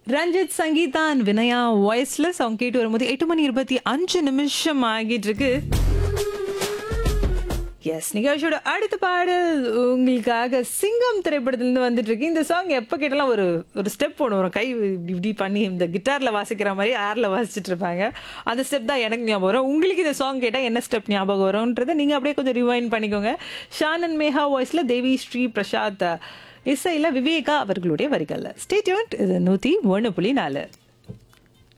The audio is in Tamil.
ரஞ்சித் சங்கீதான் வினயா வாய்ஸ்ல சாங் கேட்டு வரும்போது எட்டு மணி இருபத்தி அஞ்சு நிமிஷம் ஆகிட்டு இருக்கு எஸ் நிகழ்ச்சியோட அடுத்த பாடல் உங்களுக்காக சிங்கம் திரைப்படத்துலேருந்து வந்துட்டு இருக்கு இந்த சாங் எப்போ கேட்டாலும் ஒரு ஒரு ஸ்டெப் ஒன்று வரும் கை இப்படி இப்படி பண்ணி இந்த கிட்டாரில் வாசிக்கிற மாதிரி ஏரில் வாசிச்சுட்டு இருப்பாங்க அந்த ஸ்டெப் தான் எனக்கு ஞாபகம் வரும் உங்களுக்கு இந்த சாங் கேட்டால் என்ன ஸ்டெப் ஞாபகம் வரும்ன்றதை நீங்கள் அப்படியே கொஞ்சம் ரிவைன் பண்ணிக்கோங்க ஷானன் மேஹா வாய்ஸில் தேவி ஸ்ரீ பிரசாத் இசையில் விவேகா அவர்களுடைய வரிகளில் ஸ்டேட்யூன்ட் இது நூற்றி ஒன்று புள்ளி நாலு